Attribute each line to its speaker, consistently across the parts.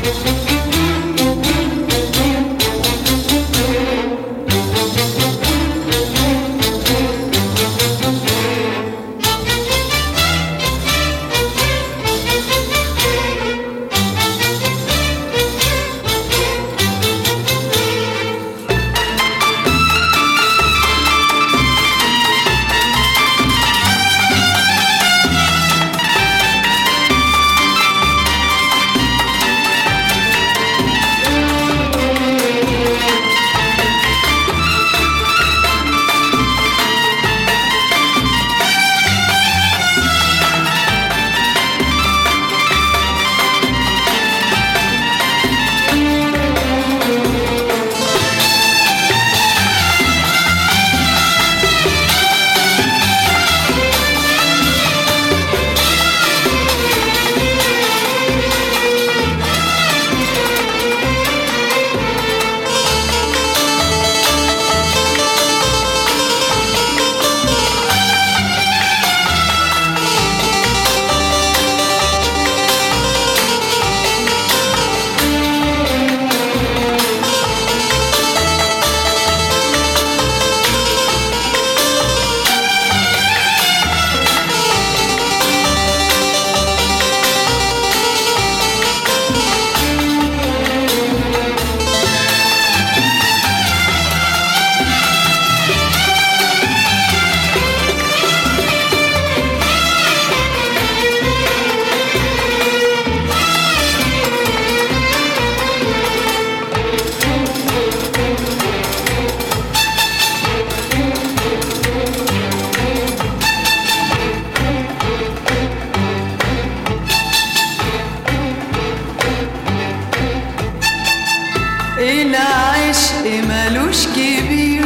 Speaker 1: العشق ملوش كبير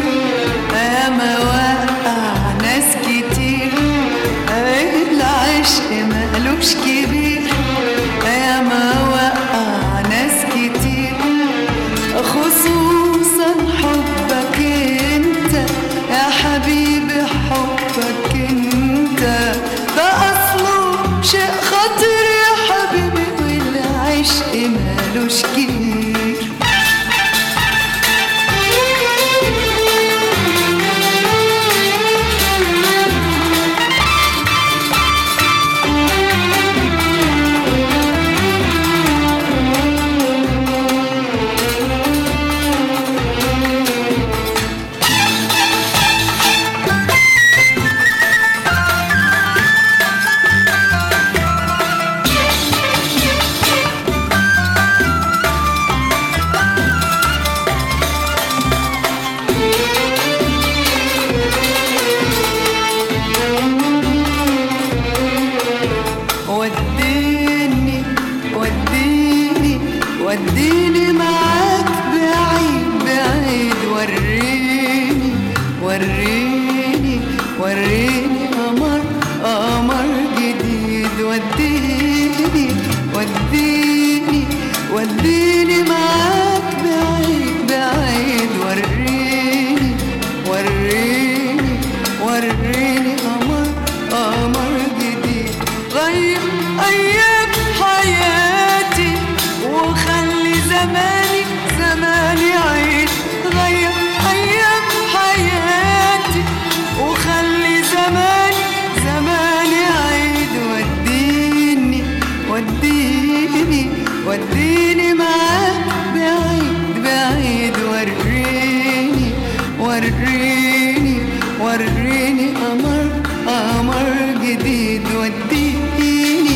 Speaker 1: اما وقع ناس كتير العشق ملوش كبير اما وقع ناس كتير خصوصا حبك انت يا حبيبي حبك انت ده اصله شيء خطير يا حبيبي والعشق ملوش كبير وديني وديني وديني معاك بعيد بعيد وريني وريني وريني قمر قمر جديد وديني وديني وديني معاك بعيد بعيد وريني وريني وريني قمر قمر جديد غير أيام حياتي وخلي زماني زماني عيد غير أيام حياتي وخلي زماني زماني عيد وديني وديني وديني معاك بعيد بعيد وريني وريني وريني قمر قمر جديد وديني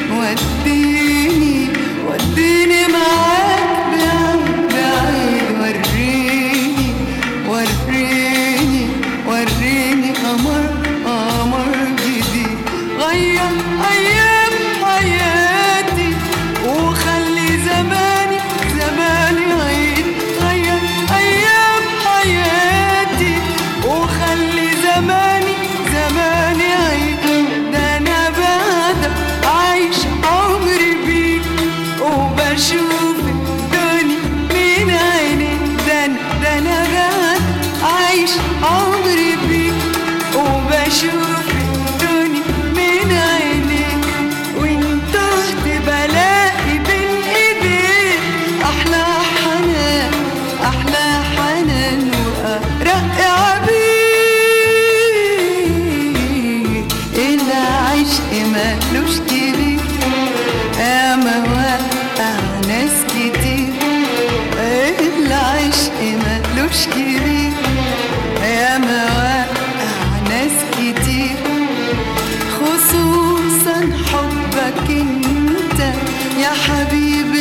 Speaker 1: وديني وديني معاك بعيد بعيد وريني وريني وريني قمر قمر جديد غير أيام حياتي وخلي زماني زماني عيد غير أيام حياتي وخلي زماني زماني عيد ده أنا بعدك عايش عمري بيك وبشوف الدنيا من عينيك ده أنا- ده أنا بعدك عايش عمري بيك وبشوف الدنيا من عينيك وانت تهت بلاقي بين ايديك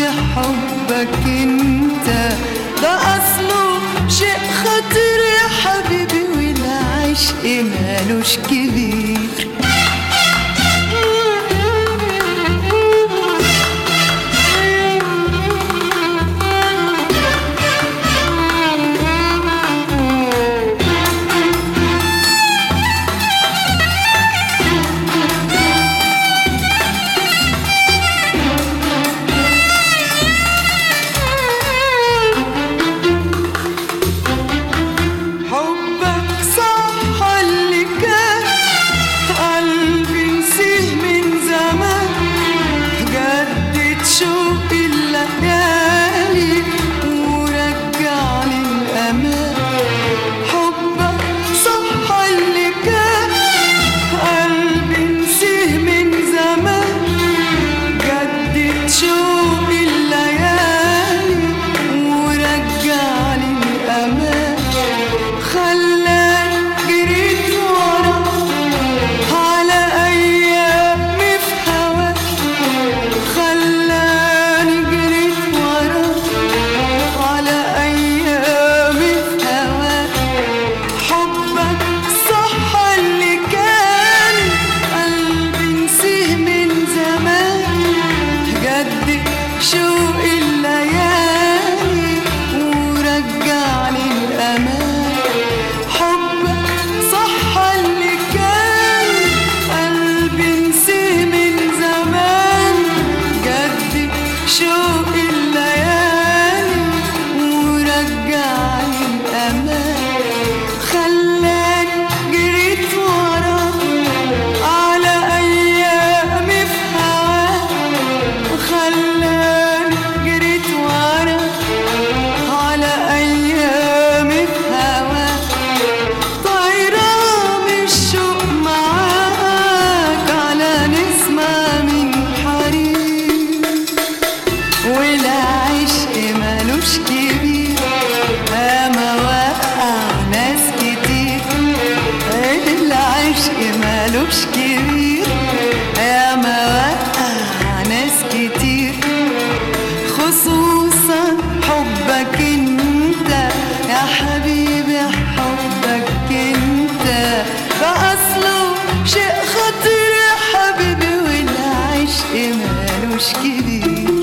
Speaker 1: حبك انت ده اصله شيء خطير يا حبيبي والعشق مالوش كبير حبك صح اللي كان قلبي نسيه من زمان جدد شوق الليالي ورجعني الأمان حبك صح اللي كان قلبي نسيه من زمان جدد شوق الليالي ورجعني الأمان خلاني جريت ورا على أيامي في هواك خلاني جريت ورا على أيامي في هواك حبك صح اللي كان قلبي نسيه من زمان جدد شوق الليالي ورجعني الأمان حبك صح اللي كان قلبي نسيه من زمان جدد شوق الليالي ورجعني الأمان خلاني جريت ورا على أيامي في هواك وخلاني جريت ورا على أيامي في هواك طايرة من الشوق معاك على نسمة من حرير والعشق مالوش كبير أما وقع ناس كتير العشق مالوش كبير أما وقع ناس كتير خصوصا حبك انت يا حبيبي حبك انت ده اصله شيء خطير يا حبيبي والعشق مالوش كبير